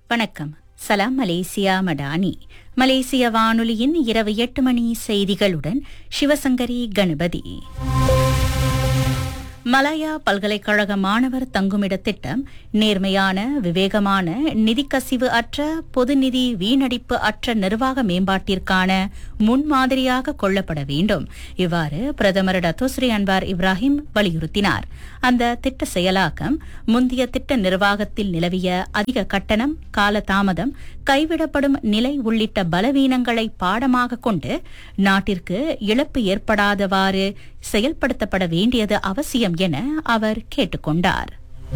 வணக்கம் சலாம் மலேசியா மடானி மலேசிய வானொலியின் இரவு எட்டு மணி செய்திகளுடன் சிவசங்கரி கணபதி மலாயா பல்கலைக்கழக மாணவர் தங்குமிட திட்டம் நேர்மையான விவேகமான நிதிக்கசிவு அற்ற பொது நிதி வீணடிப்பு அற்ற நிர்வாக மேம்பாட்டிற்கான முன்மாதிரியாக கொள்ளப்பட வேண்டும் இவ்வாறு பிரதமர் டத்தோஸ்ரீ அன்வார் இப்ராஹிம் வலியுறுத்தினார் அந்த திட்ட செயலாக்கம் முந்தைய திட்ட நிர்வாகத்தில் நிலவிய அதிக கட்டணம் காலதாமதம் கைவிடப்படும் நிலை உள்ளிட்ட பலவீனங்களை பாடமாக கொண்டு நாட்டிற்கு இழப்பு ஏற்படாதவாறு செயல்படுத்தப்பட வேண்டியது அவசியம் என அவர் கேட்டுக்கொண்டார்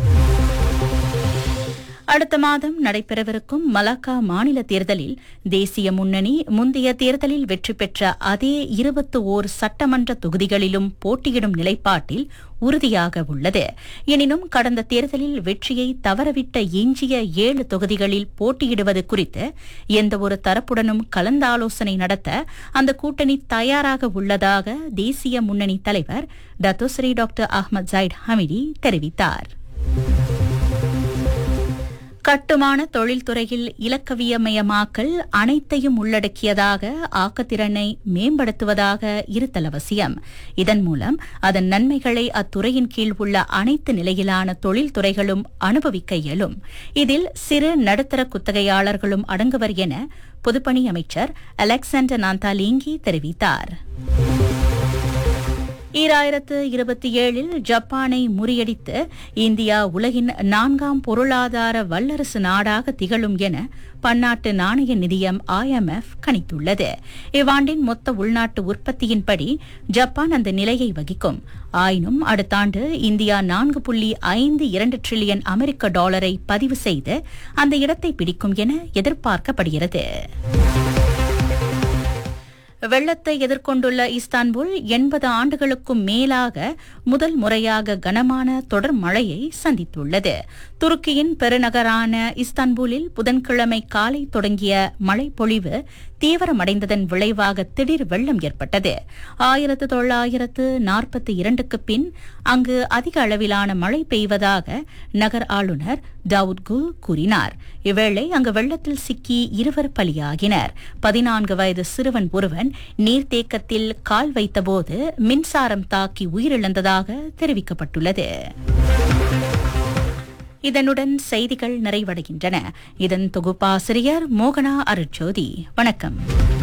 அடுத்த மாதம் நடைபெறவிருக்கும் மலாக்கா மாநில தேர்தலில் தேசிய முன்னணி முந்தைய தேர்தலில் வெற்றி பெற்ற அதே இருபத்தி ஓர் சட்டமன்ற தொகுதிகளிலும் போட்டியிடும் நிலைப்பாட்டில் உறுதியாக உள்ளது எனினும் கடந்த தேர்தலில் வெற்றியை தவறவிட்ட எஞ்சிய ஏழு தொகுதிகளில் போட்டியிடுவது குறித்து எந்தவொரு தரப்புடனும் கலந்தாலோசனை நடத்த அந்த கூட்டணி தயாராக உள்ளதாக தேசிய முன்னணி தலைவர் டத்தோஸ்ரீ டாக்டர் அஹ்மத் ஜைட் ஹமிடி தெரிவித்தார் கட்டுமான தொழில்துறையில் இலக்கவியமயமாக்கல் அனைத்தையும் உள்ளடக்கியதாக ஆக்கத்திறனை மேம்படுத்துவதாக இருத்தல் அவசியம் இதன் மூலம் அதன் நன்மைகளை அத்துறையின் கீழ் உள்ள அனைத்து நிலையிலான தொழில்துறைகளும் அனுபவிக்க இயலும் இதில் சிறு நடுத்தர குத்தகையாளர்களும் அடங்குவர் என பொதுப்பணி அமைச்சர் அலெக்சாண்டர் நாந்தாலிங்கி தெரிவித்தார் ஈராயிரத்து இருபத்தி ஏழில் ஜப்பானை முறியடித்து இந்தியா உலகின் நான்காம் பொருளாதார வல்லரசு நாடாக திகழும் என பன்னாட்டு நாணய நிதியம் ஐஎம்எஃப் கணித்துள்ளது இவ்வாண்டின் மொத்த உள்நாட்டு உற்பத்தியின்படி ஜப்பான் அந்த நிலையை வகிக்கும் ஆயினும் அடுத்த ஆண்டு இந்தியா நான்கு புள்ளி ஐந்து இரண்டு டிரில்லியன் அமெரிக்க டாலரை பதிவு செய்து அந்த இடத்தை பிடிக்கும் என எதிர்பார்க்கப்படுகிறது வெள்ளத்தை எதிர்கொண்டுள்ள இஸ்தான்புல் எண்பது ஆண்டுகளுக்கும் மேலாக முதல் முறையாக கனமான தொடர் மழையை சந்தித்துள்ளது துருக்கியின் பெருநகரான இஸ்தான்புலில் புதன்கிழமை காலை தொடங்கிய மழை பொழிவு தீவிரமடைந்ததன் விளைவாக திடீர் வெள்ளம் ஏற்பட்டது ஆயிரத்து தொள்ளாயிரத்து நாற்பத்தி இரண்டுக்கு பின் அங்கு அதிக அளவிலான மழை பெய்வதாக நகர் ஆளுநர் தாவூத் குல் கூறினார் இவ்வேளை அங்கு வெள்ளத்தில் சிக்கி இருவர் பலியாகினர் பதினான்கு வயது சிறுவன் ஒருவன் நீர்த்தேக்கத்தில் கால் வைத்தபோது மின்சாரம் தாக்கி உயிரிழந்ததாக தெரிவிக்கப்பட்டுள்ளது இதனுடன் செய்திகள் நிறைவடைகின்றன இதன் தொகுப்பாசிரியர் மோகனா அருட்ஜோதி வணக்கம்